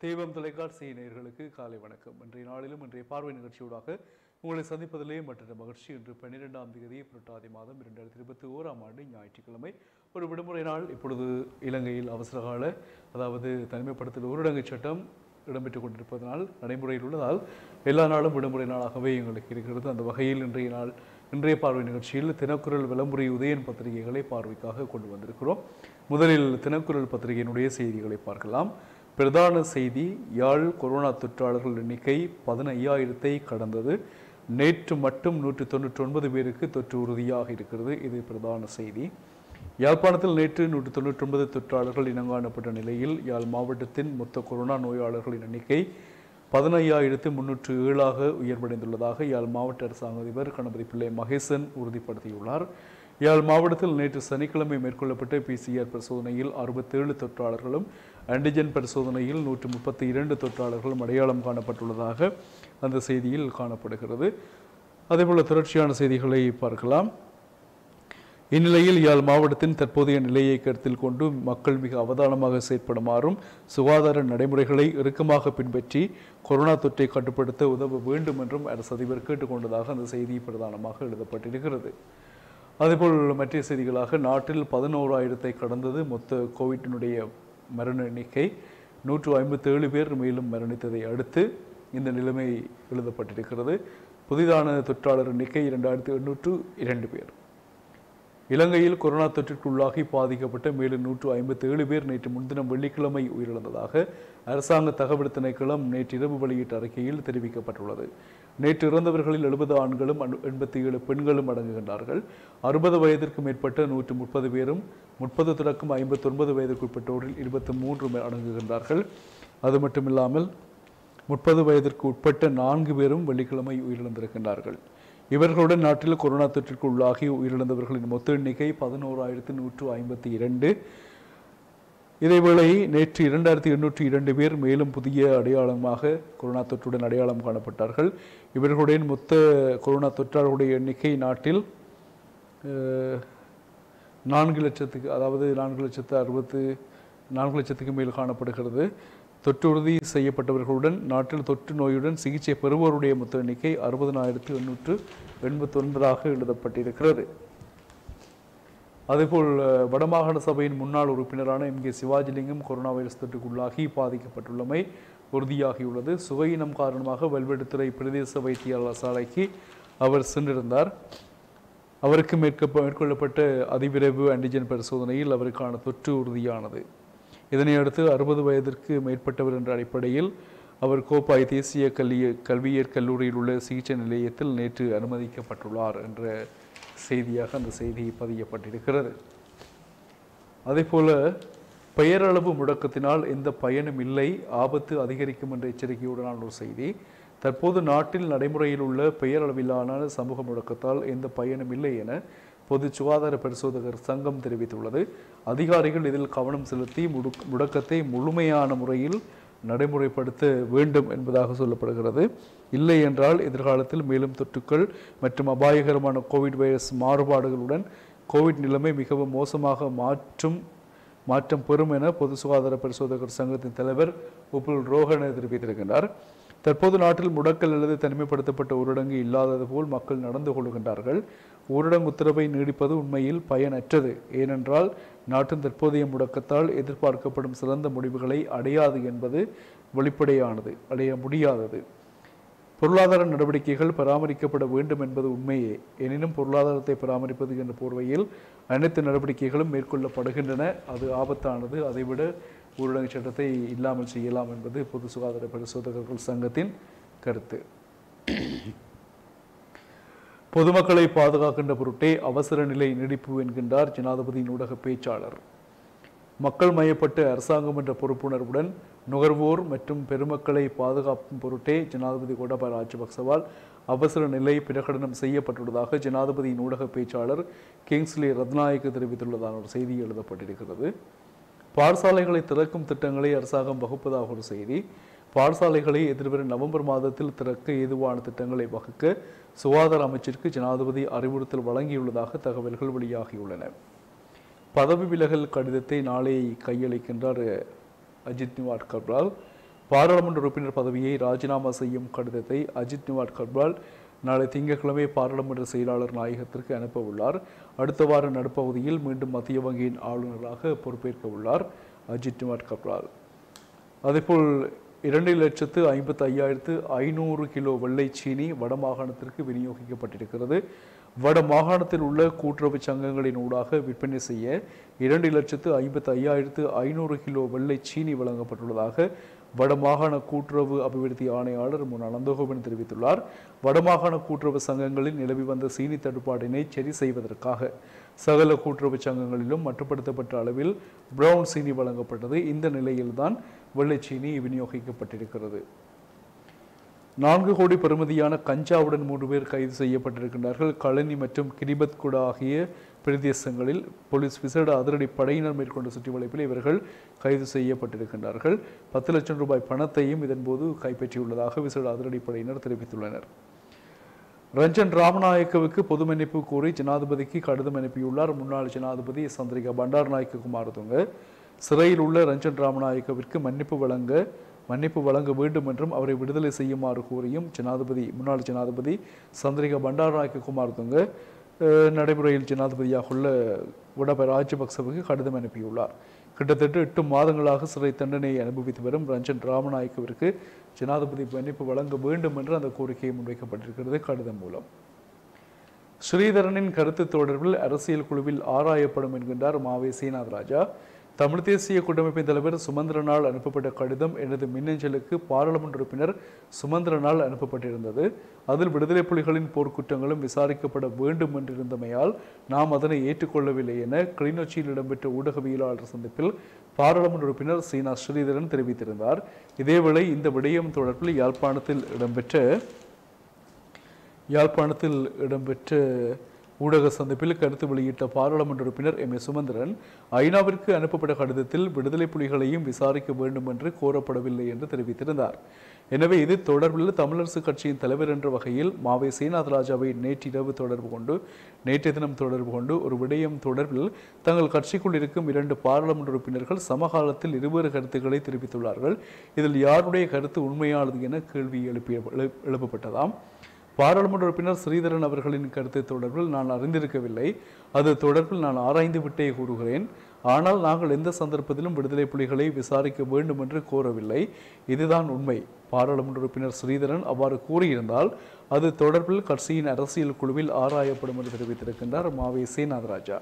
தெய்வம் தொலைக்காட்சி நேயர்களுக்கு காலை வணக்கம் இன்றைய நாளிலும் இன்றைய பார்வை நிகழ்ச்சியூடாக உங்களை சந்திப்பதிலே மற்றொரு மகிழ்ச்சி இன்று பன்னிரெண்டாம் தேதி புரட்டாதி மாதம் இரண்டாயிரத்தி இருபத்தி ஓராம் ஆண்டு ஞாயிற்றுக்கிழமை ஒரு விடுமுறை நாள் இப்பொழுது இலங்கையில் அவசரகால அதாவது தனிமைப்படுத்தல் ஊரடங்கு சட்டம் இடம்பெற்றுக் கொண்டிருப்பதனால் நடைமுறையில் உள்ளதால் எல்லா நாளும் விடுமுறை நாளாகவே எங்களுக்கு இருக்கிறது அந்த வகையில் இன்றைய நாள் இன்றைய பார்வை நிகழ்ச்சியில் தினக்குரல் விளம்புரி உதயன் பத்திரிகைகளை பார்வைக்காக கொண்டு வந்திருக்கிறோம் முதலில் தினக்குரல் பத்திரிகையினுடைய செய்திகளை பார்க்கலாம் பிரதான செய்தி யாழ் கொரோனா தொற்றாளர்கள் எண்ணிக்கை பதினையாயிரத்தை கடந்தது நேற்று மட்டும் நூற்றி தொண்ணூற்றி ஒன்பது பேருக்கு தொற்று உறுதியாக இருக்கிறது இது பிரதான செய்தி யாழ்ப்பாணத்தில் நேற்று நூற்றி தொண்ணூற்றி ஒன்பது தொற்றாளர்கள் இனங்காணப்பட்ட நிலையில் யாழ் மாவட்டத்தின் மொத்த கொரோனா நோயாளர்களின் எண்ணிக்கை பதினையாயிரத்து முன்னூற்று ஏழாக உயர்வடைந்துள்ளதாக யாழ் மாவட்ட அரசாங்க அதிபர் கணபதி பிள்ளை மகேசன் உறுதிப்படுத்தியுள்ளார் யாழ் மாவட்டத்தில் நேற்று சனிக்கிழமை மேற்கொள்ளப்பட்ட பிசிஆர் பரிசோதனையில் அறுபத்தேழு தொற்றாளர்களும் ஆன்டிஜென் பரிசோதனையில் நூற்று முப்பத்தி இரண்டு தொற்றாளர்களும் அடையாளம் காணப்பட்டுள்ளதாக அந்த செய்தியில் காணப்படுகிறது அதேபோல தொடர்ச்சியான செய்திகளை பார்க்கலாம் இந்நிலையில் யாழ் மாவட்டத்தின் தற்போதைய நிலையை கருத்தில் கொண்டு மக்கள் மிக அவதானமாக செயற்படுமாறும் சுகாதார நடைமுறைகளை இறுக்கமாக பின்பற்றி கொரோனா தொற்றை கட்டுப்படுத்த உதவ வேண்டும் என்றும் அரசு அதிபர் கேட்டுக்கொண்டதாக அந்த செய்தி பிரதானமாக எழுதப்பட்டிருக்கிறது அதேபோல் மற்ற செய்திகளாக நாட்டில் பதினோராயிரத்தை கடந்தது மொத்த கோவிட்டினுடைய மரண எண்ணிக்கை நூற்று ஐம்பத்தேழு பேர் மேலும் மரணித்ததை அடுத்து இந்த நிலைமை எழுதப்பட்டிருக்கிறது புதிதான தொற்றாளர் எண்ணிக்கை இரண்டாயிரத்தி எண்ணூற்று இரண்டு பேர் இலங்கையில் கொரோனா தொற்றிற்குள்ளாகி பாதிக்கப்பட்ட மேலும் நூற்று ஐம்பத்தி ஏழு பேர் நேற்று முன்தினம் வெள்ளிக்கிழமை உயிரிழந்ததாக அரசாங்க தகவல் திணைக்களம் நேற்று இரவு வெளியிட்ட அறிக்கையில் தெரிவிக்கப்பட்டுள்ளது நேற்று இறந்தவர்களில் எழுபது ஆண்களும் எண்பத்தி ஏழு பெண்களும் அடங்குகின்றார்கள் அறுபது வயதிற்கு மேற்பட்ட நூற்று முப்பது பேரும் முப்பது தொடக்கம் ஐம்பத்தொன்பது வயதுக்குட்பட்டோரில் இருபத்தி மூன்று அடங்குகின்றார்கள் அது மட்டுமில்லாமல் முப்பது வயதிற்கு உட்பட்ட நான்கு பேரும் வெள்ளிக்கிழமை உயிரிழந்திருக்கின்றார்கள் இவர்களுடன் நாட்டில் கொரோனா தொற்றிற்கு உள்ளாகி உயிரிழந்தவர்களின் மொத்த எண்ணிக்கை பதினோராயிரத்து நூற்று ஐம்பத்தி இரண்டு இதேவேளை நேற்று இரண்டாயிரத்தி எண்ணூற்றி இரண்டு பேர் மேலும் புதிய அடையாளமாக கொரோனா தொற்றுடன் அடையாளம் காணப்பட்டார்கள் இவர்களுடைய மொத்த கொரோனா தொற்றாளர்களுடைய எண்ணிக்கை நாட்டில் அஹ், நான்கு லட்சத்துக்கு அதாவது நான்கு லட்சத்து அறுபத்து நான்கு லட்சத்துக்கு மேல் காணப்படுகிறது தொற்று உறுதி செய்யப்பட்டவர்களுடன் நாட்டில் தொற்று நோயுடன் சிகிச்சை பெறுவோருடைய மொத்த எண்ணிக்கை அறுபதனாயிரத்து எண்ணூற்று எண்பத்தி ஒன்பதாக எழுதப்பட்டிருக்கிறது அதேபோல் அஹ், வடமாகாண சபையின் முன்னாள் உறுப்பினரான M K Sivajilingam corona virus தொற்றுக்குள்ளாகி பாதிக்கப்பட்டுள்ளமை உறுதியாகியுள்ளது சுவையினம் காரணமாக வெல்வெடுத்துறை பிரதேச வைத்தியர் சாலைக்கு அவர் சென்றிருந்தார் அவருக்கு மேற்க மேற்கொள்ளப்பட்ட அதிவிரைவு ஆன்டிஜென் பரிசோதனையில் அவருக்கான தொற்று உறுதியானது இதனையடுத்து அறுபது வயதிற்கு மேற்பட்டவர் என்ற அடிப்படையில் அவர் கோப்பாய் தேசிய கல்வி கல்வியியற் கல்லூரியில் உள்ள சிகிச்சை நிலையத்தில் நேற்று அனுமதிக்கப்பட்டுள்ளார் என்ற செய்தியாக அந்த செய்தி பதியப்பட்டிருக்கிறது அதேபோல பெயரளவு முடக்கத்தினால் எந்த பயனும் இல்லை ஆபத்து அதிகரிக்கும் என்ற எச்சரிக்கையுடனான ஒரு செய்தி தற்போது நாட்டில் நடைமுறையில் உள்ள பெயரளவிலான சமூக முடக்கத்தால் எந்த பயனும் இல்லை என பொது சுகாதார பரிசோதகர் சங்கம் தெரிவித்துள்ளது அதிகாரிகள் இதில் கவனம் செலுத்தி முடுக் முடக்கத்தை முழுமையான முறையில் நடைமுறைப்படுத்த வேண்டும் என்பதாக சொல்லப்படுகிறது இல்லை என்றால் எதிர்காலத்தில் மேலும் தொற்றுக்கள் மற்றும் அபாயகரமான கோவிட் வைரஸ் மாறுபாடுகளுடன் கோவிட் நிலைமை மிகவும் மோசமாக மாற்றும் மாற்றம் பெறும் என பொது சுகாதார பரிசோதகர் சங்கத்தின் தலைவர் உப்புல் ரோஹன தெரிவித்திருக்கின்றார் தற்போது நாட்டில் முடக்கல் அல்லது தனிமைப்படுத்தப்பட்ட ஊரடங்கு இல்லாதது போல் மக்கள் நடந்து கொள்கின்றார்கள் ஊரடங்கு உத்தரவை நீடிப்பது உண்மையில் பயனற்றது ஏனென்றால் நாட்டின் தற்போதைய முடக்கத்தால் எதிர்பார்க்கப்படும் சிறந்த முடிவுகளை அடையாது என்பது வெளிப்படையானது அடைய முடியாதது பொருளாதார நடவடிக்கைகள் பராமரிக்கப்பட வேண்டும் என்பது உண்மையே எனினும் பொருளாதாரத்தை பராமரிப்பது என்ற போர்வையில் அனைத்து நடவடிக்கைகளும் மேற்கொள்ளப்படுகின்றன அது ஆபத்தானது அதைவிட ஊரடங்கு சட்டத்தை இல்லாமல் செய்யலாம் என்பது பொது சுகாதார பரிசோதகர்கள் சங்கத்தின் கருத்து பொதுமக்களை பாதுகாக்கின்ற பொருட்டே அவசர நிலை நீடிப்பு என்கின்றார் ஜனாதிபதியின் ஊடக பேச்சாளர் மக்கள் மயப்பட்ட அரசாங்கம் என்ற பொறுப்புணர்வுடன் நுகர்வோர் மற்றும் பெருமக்களை பாதுகாக்கும் பொருட்டே ஜனாதிபதி கோடபாய ராஜபக்சவால் அவசர நிலை பிரகடனம் செய்யப்பட்டுள்ளதாக ஜனாதிபதியின் ஊடக பேச்சாளர் கிங்ஸ்லி ரத்நாயக்கு தெரிவித்துள்ளதான ஒரு செய்தி எழுதப்பட்டிருக்கிறது பாடசாலைகளை திறக்கும் திட்டங்களை அரசாங்கம் வகுப்பதாக ஒரு செய்தி பாடசாலைகளை எதிர்வரும் நவம்பர் மாதத்தில் திறக்க ஏதுவான திட்டங்களை வகுக்க சுகாதார அமைச்சிற்கு ஜனாதிபதி அறிவுறுத்தல் வழங்கியுள்ளதாக தகவல்கள் வெளியாகியுள்ளன பதவி விலகல் கடிதத்தை நாளை கையளிக்கின்றார் அஜித் நிவாட் கப்ரால் பாராளுமன்ற உறுப்பினர் பதவியை ராஜினாமா செய்யும் கடிதத்தை அஜித் நிவாட் கர்பால் நாளை திங்கட்கிழமை பாராளுமன்ற செயலாளர் நாயகத்திற்கு அனுப்ப உள்ளார் அடுத்த வார நடுப்பகுதியில் மீண்டும் மத்திய வங்கியின் ஆளுநராக பொறுப்பேற்க உள்ளார் அஜித் நிவாட் கர்பால் அதேபோல் இரண்டு லட்சத்து ஐம்பத்து ஐயாயிரத்து ஐநூறு கிலோ வெள்ளை சீனி வடமாகாணத்திற்கு விநியோகிக்கப்பட்டிருக்கிறது வட மாகாணத்தில் உள்ள கூட்டுறவு சங்கங்களின் ஊடாக விற்பனை செய்ய இரண்டு லட்சத்து ஐம்பத்து ஐயாயிரத்து ஐநூறு கிலோ வெள்ளை சீனி வழங்கப்பட்டுள்ளதாக வடமாகாண கூட்டுறவு அபிவிருத்தி ஆணையாளர் முன் அனந்தகோபன் தெரிவித்துள்ளார் வடமாகாண கூட்டுறவு சங்கங்களில் நிலவி வந்த சீனி தட்டுப்பாட்டினை சரி செய்வதற்காக சகல கூட்டுறவு சங்கங்களிலும் மட்டுப்படுத்தப்பட்ட அளவில் பிரவுன் சீனி வழங்கப்பட்டது இந்த நிலையில்தான் வெள்ளை சீனி விநியோகிக்கப்பட்டிருக்கிறது நான்கு கோடி பெறுமதியான கஞ்சாவுடன் மூன்று பேர் கைது செய்யப்பட்டிருக்கின்றார்கள் களனி மற்றும் கிரிபத்குடா ஆகிய பிரதேசங்களில் போலீஸ் விசேட அதிரடி படையினர் மேற்கொண்ட சுற்றிவளைப்பில் இவர்கள் கைது செய்யப்பட்டிருக்கின்றார்கள் பத்து லட்சம் ரூபாய் பணத்தையும் இதன்போது கைப்பற்றியுள்ளதாக விசேட அதிரடி படையினர் தெரிவித்துள்ளனர் ரஞ்சன் ராமநாயக்கவுக்கு பொது மன்னிப்பு கோரி ஜனாதிபதிக்கு கடிதம் அனுப்பியுள்ளார் முன்னாள் ஜனாதிபதி சந்திரிகா பண்டாரநாயக்க குமாரதுங்க சிறையில் உள்ள ரஞ்சன் ராமநாயக்கவிற்கு மன்னிப்பு வழங்க மன்னிப்பு வழங்க வேண்டும் என்றும் அவரை விடுதலை செய்யுமாறு கோரியும் ஜனாதிபதி முன்னாள் ஜனாதிபதி சந்திரிகா பண்டாரநாயக்க குமாரதுங்க அஹ், நடைமுறையில் ஜனாதிபதியாக உள்ள உடப ராஜபக்சவுக்கு கடிதம் அனுப்பியுள்ளார் கிட்டத்தட்ட எட்டு மாதங்களாக சிறை தண்டனையை அனுபவித்து வரும் ரஞ்சன் ராமநாயக்கவிற்கு ஜனாதிபதி மன்னிப்பு வழங்க வேண்டும் என்று அந்த கோரிக்கை முன்வைக்கப்பட்டிருக்கிறது கடிதம் மூலம் ஸ்ரீதரனின் கருத்து தொடர்பில் அரசியல் குழுவில் ஆராயப்படும் என்கின்றார் மாவே சீனாத் ராஜா தமிழ் தேசிய கூட்டமைப்பின் தலைவர் சுமந்திரனால் அனுப்பப்பட்ட கடிதம் எனது மின்னஞ்சலுக்கு பாராளுமன்ற உறுப்பினர் சுமந்திரனால் அனுப்பப்பட்டிருந்தது அதில் விடுதலை புலிகளின் போர்க்குற்றங்களும் விசாரிக்கப்பட வேண்டும் என்றிருந்தமையால் நாம் அதனை ஏற்றுக்கொள்ளவில்லை என கிளிநொச்சியில் இடம்பெற்ற ஊடகவியலாளர் சந்திப்பில் பாராளுமன்ற உறுப்பினர் சீனா ஸ்ரீதரன் தெரிவித்திருந்தார் இதேவேளை இந்த விடயம் தொடர்பில் யாழ்ப்பாணத்தில் இடம்பெற்ற யாழ்ப்பாணத்தில் இடம்பெற்ற ஊடக சந்திப்பில் கருத்து வெளியிட்ட பாராளுமன்ற உறுப்பினர் எம் ஏ சுமந்திரன் ஐநாவிற்கு அனுப்பப்பட்ட கடிதத்தில் விடுதலை புலிகளையும் விசாரிக்க வேண்டும் என்று கோரப்படவில்லை என்று தெரிவித்திருந்தார் எனவே இது தொடர்பில் தமிழரசு கட்சியின் தலைவர் என்ற வகையில் மாவை சீனாத் ராஜாவை நேற்றிரவு தொடர்பு கொண்டு நேற்றைய தினம் தொடர்பு கொண்டு ஒரு விடயம் தொடர்பில் தங்கள் கட்சிக்குள் இருக்கும் இரண்டு பாராளுமன்ற உறுப்பினர்கள் சமகாலத்தில் இருவேறு கருத்துக்களை தெரிவித்துள்ளார்கள் இதில் யாருடைய கருத்து உண்மையானது என கேள்வி எழுப்பிய எழு- எழுப்பப்பட்டதாம் பாராளுமன்ற உறுப்பினர் ஸ்ரீதரன் அவர்களின் கருத்து தொடர்பில் நான் அறிந்திருக்கவில்லை அது தொடர்பில் நான் ஆராய்ந்து விட்டே கூறுகிறேன் ஆனால் நாங்கள் எந்த சந்தர்ப்பத்திலும் விடுதலை புலிகளை விசாரிக்க வேண்டும் என்று கோரவில்லை இதுதான் உண்மை பாராளுமன்ற உறுப்பினர் ஸ்ரீதரன் அவ்வாறு கூறியிருந்தால் அது தொடர்பில் கட்சியின் அரசியல் குழுவில் ஆராயப்படும் என்று தெரிவித்திருக்கின்றார் மாவே சேனாதராஜா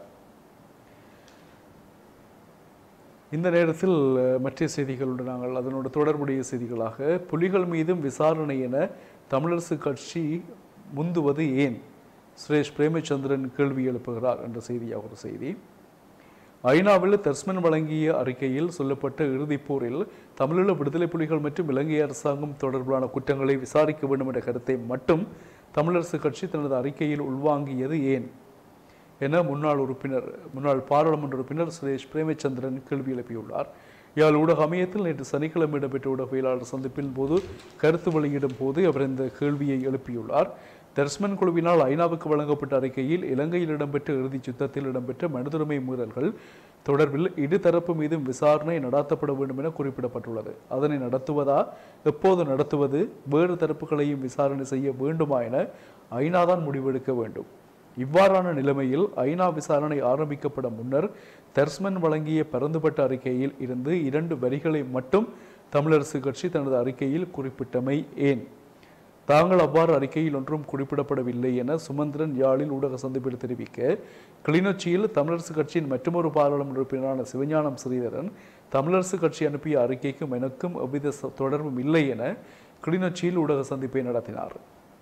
இந்த நேரத்தில் அஹ், மற்ற செய்திகளுடன் நாங்கள் அதனோட தொடர்புடைய செய்திகளாக புலிகள் மீதும் விசாரணை என தமிழரசு கட்சி முந்துவது ஏன் சுரேஷ் பிரேமச்சந்திரன் கேள்வி எழுப்புகிறார் என்ற செய்தியாக ஒரு செய்தி ஐநாவில் தர்ஸ்மன் வழங்கிய அறிக்கையில் சொல்லப்பட்ட இறுதிப் போரில் தமிழீழ விடுதலை புலிகள் மற்றும் இலங்கை அரசாங்கம் தொடர்பான குற்றங்களை விசாரிக்க வேண்டும் என்ற கருத்தை மட்டும் தமிழரசு கட்சி தனது அறிக்கையில் உள்வாங்கியது ஏன் என முன்னாள் உறுப்பினர் முன்னாள் பாராளுமன்ற உறுப்பினர் சுரேஷ் பிரேமச்சந்திரன் கேள்வி எழுப்பியுள்ளார் யாழ் ஊடக அமையத்தில் நேற்று சனிக்கிழமை இடம்பெற்ற ஊடகவியலாளர் சந்திப்பின் போது கருத்து வெளியிடும் போது அவர் இந்த கேள்வியை எழுப்பியுள்ளார் தர்ஸ்மன் குழுவினால் ஐநாவுக்கு வழங்கப்பட்ட அறிக்கையில் இலங்கையில் இடம்பெற்ற இறுதிச் யுத்தத்தில் இடம்பெற்ற மனிதுரிமை மீறல்கள் தொடர்பில் இருதரப்பு மீதும் விசாரணை நடாத்தப்பட வேண்டும் என குறிப்பிடப்பட்டுள்ளது அதனை நடத்துவதா எப்போது நடத்துவது வேறு தரப்புகளையும் விசாரணை செய்ய வேண்டுமா என ஐநாதான் முடிவெடுக்க வேண்டும் இவ்வாறான நிலைமையில் ஐநா விசாரணை ஆரம்பிக்கப்பட முன்னர் தர்ஸ்மன் வழங்கிய பரந்துபட்ட அறிக்கையில் இருந்து இரண்டு வரிகளை மட்டும் தமிழரசு கட்சி தனது அறிக்கையில் குறிப்பிட்டமை ஏன் தாங்கள் அவ்வாறு அறிக்கையில் ஒன்றும் குறிப்பிடப்படவில்லை என சுமந்திரன் யாழில் ஊடக சந்திப்பில் தெரிவிக்க கிளிநொச்சியில் தமிழரசு கட்சியின் மற்றொரு பாராளுமன்ற உறுப்பினரான சிவஞானம் ஸ்ரீதரன் தமிழரசு கட்சி அனுப்பிய அறிக்கைக்கும் எனக்கும் எவ்வித ச- தொடர்பும் இல்லை என கிளிநொச்சியில் ஊடக சந்திப்பை நடத்தினார்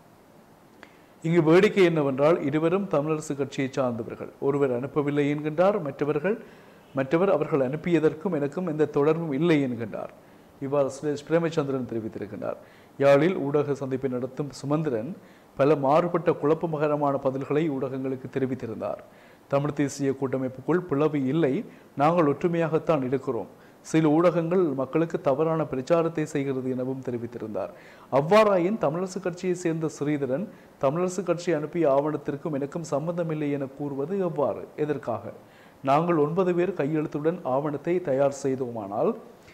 இங்கு வேடிக்கை என்னவென்றால் இருவரும் தமிழரசு கட்சியை சார்ந்தவர்கள் ஒருவர் அனுப்பவில்லை என்கின்றார் மற்றவர்கள் மற்றவர் அவர்கள் அனுப்பியதற்கும் எனக்கும் எந்த தொடர்பும் இல்லை என்கின்றார் இவ்வாறு சுரேஷ் பிரேமச்சந்திரன் தெரிவித்திருக்கின்றார் யாழில் ஊடக சந்திப்பை நடத்தும் சுமந்திரன் பல மாறுபட்ட குழப்பமகரமான பதில்களை ஊடகங்களுக்கு தெரிவித்திருந்தார் தமிழ் தேசிய கூட்டமைப்புக்குள் பிளவு இல்லை நாங்கள் ஒற்றுமையாகத்தான் இருக்கிறோம் சில ஊடகங்கள் மக்களுக்கு தவறான பிரச்சாரத்தை செய்கிறது எனவும் தெரிவித்திருந்தார் அவ்வாறாயின் தமிழரசு கட்சியை சேர்ந்த ஸ்ரீதரன் தமிழரசு கட்சி அனுப்பிய ஆவணத்திற்கும் எனக்கும் சம்பந்தமில்லை என கூறுவது எவ்வாறு எதற்காக நாங்கள் ஒன்பது பேர் கையெழுத்துடன் ஆவணத்தை தயார் செய்தோமானால்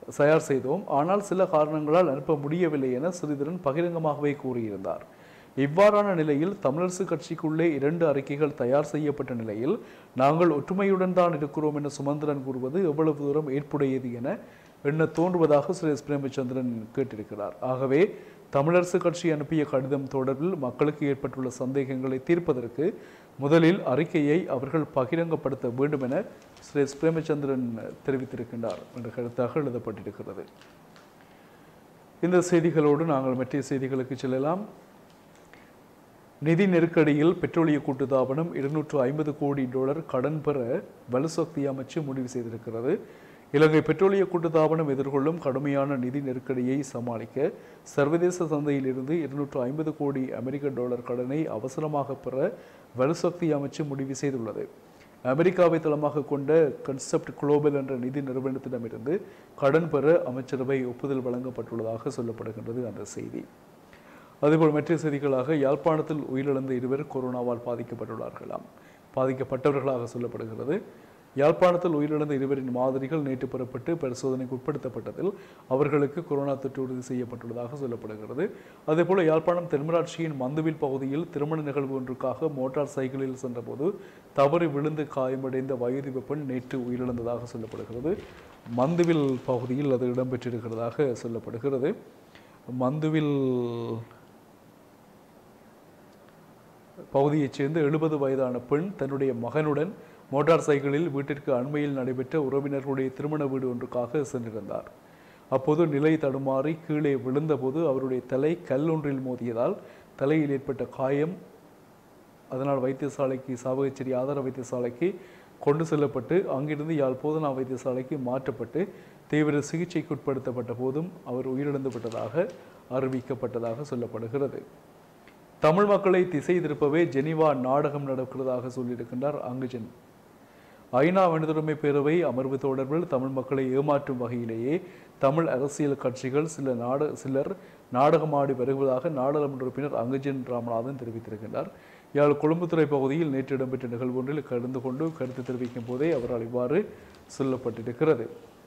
தயார் செய்தோம் ஆனால் சில காரணங்களால் அனுப்ப முடியவில்லை என ஸ்ரீதரன் பகிரங்கமாகவே கூறியிருந்தார் இவ்வாறான நிலையில் தமிழரசு கட்சிக்குள்ளே இரண்டு அறிக்கைகள் தயார் செய்யப்பட்ட நிலையில் நாங்கள் ஒற்றுமையுடன் தான் இருக்கிறோம் என சுமந்திரன் கூறுவது எவ்வளவு தூரம் ஏற்புடையது என எண்ண தோன்றுவதாக ஸ்ரீ எஸ் பிரேமச்சந்திரன் கேட்டிருக்கிறார் ஆகவே தமிழரசு கட்சி அனுப்பிய கடிதம் தொடர்பில் மக்களுக்கு ஏற்பட்டுள்ள சந்தேகங்களை தீர்ப்பதற்கு முதலில் அறிக்கையை அவர்கள் பகிரங்கப்படுத்த வேண்டும் என ஸ்ரீ எஸ் பிரேமச்சந்திரன் தெரிவித்திருக்கின்றார் என்ற கருத்தாக எழுதப்பட்டிருக்கிறது இந்த செய்திகளோடு நாங்கள் மற்ற செய்திகளுக்கு செல்லலாம் நிதி நெருக்கடியில் பெட்ரோலிய கூட்டுத்தாபனம் இருநூற்று ஐம்பது கோடி டாலர் கடன் பெற வலுசக்தி அமைச்சு முடிவு செய்திருக்கிறது இலங்கை பெட்ரோலிய கூட்டுத்தாபனம் எதிர்கொள்ளும் கடுமையான நிதி நெருக்கடியை சமாளிக்க சர்வதேச சந்தையில் இருந்து இருநூற்று ஐம்பது கோடி அமெரிக்க டாலர் கடனை அவசரமாக பெற வலுசக்தி அமைச்சு முடிவு செய்துள்ளது அமெரிக்காவை தளமாக கொண்ட கன்செப்ட் குளோபல் என்ற நிதி நிறுவனத்திடமிருந்து கடன் பெற அமைச்சரவை ஒப்புதல் வழங்கப்பட்டுள்ளதாக சொல்லப்படுகின்றது அந்த செய்தி அதேபோல் மற்ற செய்திகளாக யாழ்ப்பாணத்தில் உயிரிழந்த இருவர் கொரோனாவால் பாதிக்கப்பட்டுள்ளார்களாம் பாதிக்கப்பட்டவர்களாக சொல்லப்படுகிறது யாழ்ப்பாணத்தில் உயிரிழந்த இருவரின் மாதிரிகள் நேற்று பெறப்பட்டு பரிசோதனைக்கு உட்படுத்தப்பட்டதில் அவர்களுக்கு கொரோனா தொற்று உறுதி செய்யப்பட்டுள்ளதாக சொல்லப்படுகிறது அதேபோல யாழ்ப்பாணம் தென்மராட்சியின் மந்துவில் பகுதியில் திருமண நிகழ்வு ஒன்றுக்காக மோட்டார் சைக்கிளில் சென்றபோது தவறி விழுந்து காயமடைந்த வயது பெண் நேற்று உயிரிழந்ததாக சொல்லப்படுகிறது மந்துவில் பகுதியில் அது இடம்பெற்றிருக்கிறதாக சொல்லப்படுகிறது மந்துவில் பகுதியைச் சேர்ந்த எழுபது வயதான பெண் தன்னுடைய மகனுடன் மோட்டார் சைக்கிளில் வீட்டிற்கு அண்மையில் நடைபெற்ற உறவினர்களுடைய திருமண வீடு ஒன்றுக்காக சென்றிருந்தார் அப்போது நிலை தடுமாறி கீழே விழுந்தபோது அவருடைய தலை கல்லொன்றில் மோதியதால் தலையில் ஏற்பட்ட காயம் அதனால் வைத்தியசாலைக்கு சாவகச்சேரி ஆதார வைத்தியசாலைக்கு கொண்டு செல்லப்பட்டு அங்கிருந்து யாழ் போதனா வைத்தியசாலைக்கு மாற்றப்பட்டு தீவிர சிகிச்சைக்கு உட்படுத்தப்பட்ட போதும் அவர் உயிரிழந்து விட்டதாக அறிவிக்கப்பட்டதாக சொல்லப்படுகிறது தமிழ் மக்களை திசை திருப்பவே ஜெனீவா நாடகம் நடக்கிறதாக சொல்லியிருக்கின்றார் அங்குஜன் ஐநா மனிதுரிமை பேரவை அமர்வு தொடர்பில் தமிழ் மக்களை ஏமாற்றும் வகையிலேயே தமிழ் அரசியல் கட்சிகள் சில நாட சிலர் நாடகமாடி வருவதாக நாடாளுமன்ற உறுப்பினர் அங்குஜன் ராமநாதன் தெரிவித்திருக்கின்றார் யாழ் கொழும்புத்துறை பகுதியில் நேற்று இடம்பெற்ற நிகழ்வு ஒன்றில் கலந்து கொண்டு கருத்து தெரிவிக்கும் போதே அவரால் இவ்வாறு சொல்லப்பட்டிருக்கிறது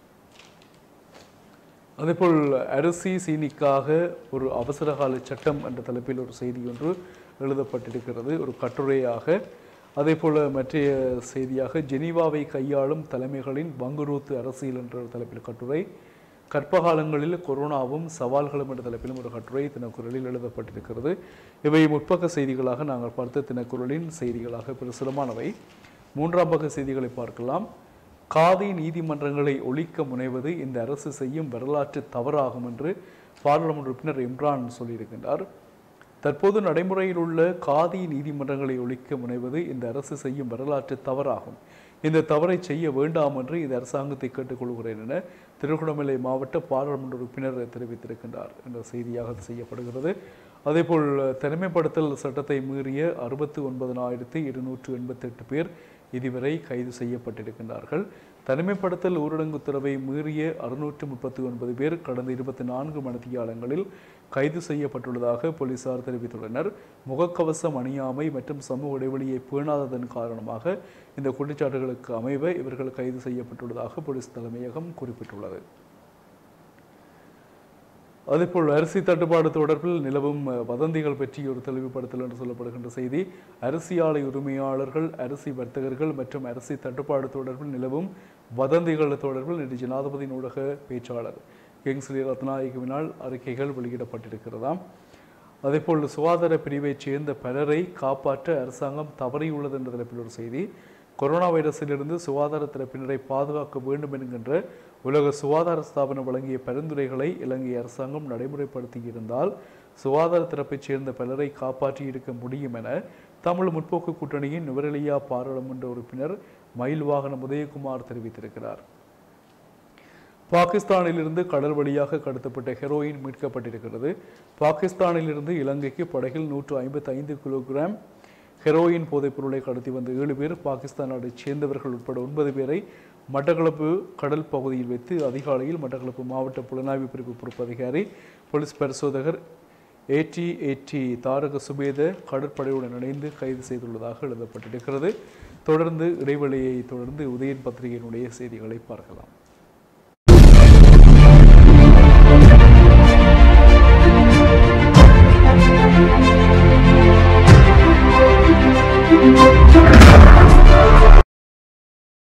அதேபோல் அரிசி சீனிக்காக ஒரு அவசரகால சட்டம் என்ற தலைப்பில் ஒரு செய்தி ஒன்று எழுதப்பட்டிருக்கிறது ஒரு கட்டுரையாக அதேபோல மற்றைய செய்தியாக ஜெனீவாவை கையாளும் தலைமைகளின் வங்குரூத்து அரசியல் என்ற ஒரு தலைப்பில் கட்டுரை கற்பகாலங்களில் கொரோனாவும் சவால்களும் என்ற தலைப்பிலும் ஒரு கட்டுரை தினக்குரலில் எழுதப்பட்டிருக்கிறது இவை முற்பக்க செய்திகளாக நாங்கள் பார்த்த தினக்குரலின் செய்திகளாக பிரசுரமானவை மூன்றாம் பக்க செய்திகளை பார்க்கலாம் காதி நீதிமன்றங்களை ஒழிக்க முனைவது இந்த அரசு செய்யும் வரலாற்று தவறாகும் என்று பாராளுமன்ற உறுப்பினர் இம்ரான் சொல்லியிருக்கின்றார் தற்போது நடைமுறையில் உள்ள காதி நீதிமன்றங்களை ஒழிக்க முனைவது இந்த அரசு செய்யும் வரலாற்று தவறாகும் இந்த தவறை செய்ய வேண்டாம் என்று இந்த அரசாங்கத்தை கேட்டுக்கொள்கிறேன் என திருகோணமலை மாவட்ட பாராளுமன்ற உறுப்பினர் தெரிவித்திருக்கின்றார் என்ற செய்தியாக அது செய்யப்படுகிறது அதேபோல் தனிமைப்படுத்தல் சட்டத்தை மீறிய அறுபத்தி ஒன்பதனாயிரத்தி இருநூற்று எண்பத்தெட்டு பேர் இதுவரை கைது செய்யப்பட்டிருக்கின்றார்கள் தனிமைப்படுத்தல் ஊரடங்கு உத்தரவை மீறிய அறுநூற்று முப்பத்தி ஒன்பது பேர் கடந்த இருபத்தி நான்கு மணித்தியாலங்களில் கைது செய்யப்பட்டுள்ளதாக போலீசார் தெரிவித்துள்ளனர் முகக்கவசம் அணியாமை மற்றும் சமூக இடைவெளியை பேணாததன் காரணமாக இந்த குற்றச்சாட்டுகளுக்கு அமைவ இவர்கள் கைது செய்யப்பட்டுள்ளதாக போலீஸ் தலைமையகம் குறிப்பிட்டுள்ளது அதேபோல் அரிசி தட்டுப்பாடு தொடர்பில் நிலவும் அஹ், வதந்திகள் பற்றி ஒரு தெளிவுபடுத்தல் என்று சொல்லப்படுகின்ற செய்தி அரிசி ஆலை உரிமையாளர்கள் அரிசி வர்த்தகர்கள் மற்றும் அரிசி தட்டுப்பாடு தொடர்பில் நிலவும் வதந்திகள் தொடர்பில் நேற்று ஜனாதிபதி ஊடக பேச்சாளர் கிங்ஸ்லி ரத்நாயகவினால் அறிக்கைகள் வெளியிடப்பட்டிருக்கிறதாம் அதேபோல் சுகாதார பிரிவைச் சேர்ந்த பலரை காப்பாற்ற அரசாங்கம் தவறியுள்ளது என்ற தலைப்பில் ஒரு செய்தி கொரோனா வைரஸிலிருந்து சுகாதார தரப்பினரை பாதுகாக்க வேண்டும் என்கின்ற உலக சுகாதார ஸ்தாபனம் வழங்கிய பரிந்துரைகளை இலங்கை அரசாங்கம் நடைமுறைப்படுத்தியிருந்தால் சுகாதார தரப்பைச் சேர்ந்த பலரை காப்பாற்றி இருக்க முடியும் என தமிழ் முற்போக்கு கூட்டணியின் நுவரெலியா பாராளுமன்ற உறுப்பினர் மயில் வாகனம் உதயகுமார் தெரிவித்திருக்கிறார் பாகிஸ்தானிலிருந்து கடல் வழியாக கடத்தப்பட்ட ஹெரோயின் மீட்கப்பட்டிருக்கிறது பாகிஸ்தானிலிருந்து இலங்கைக்கு படகில் நூற்று ஐம்பத்தி ஐந்து கிலோகிராம் ஹெரோயின் போதைப் பொருளை கடத்தி வந்த ஏழு பேர் பாகிஸ்தான் நாட்டைச் சேர்ந்தவர்கள் உட்பட ஒன்பது பேரை மட்டக்களப்பு கடல் பகுதியில் வைத்து அதிகாலையில் மட்டக்களப்பு மாவட்ட புலனாய்வு பிரிவு பொறுப்பு அதிகாரி போலீஸ் பரிசோதகர் ஏடி ஏடி தாரக சுபேத கடற்படையுடன் இணைந்து கைது செய்துள்ளதாக எழுதப்பட்டிருக்கிறது தொடர்ந்து இடைவெளியை தொடர்ந்து உதயன் பத்திரிகையினுடைய செய்திகளை பார்க்கலாம்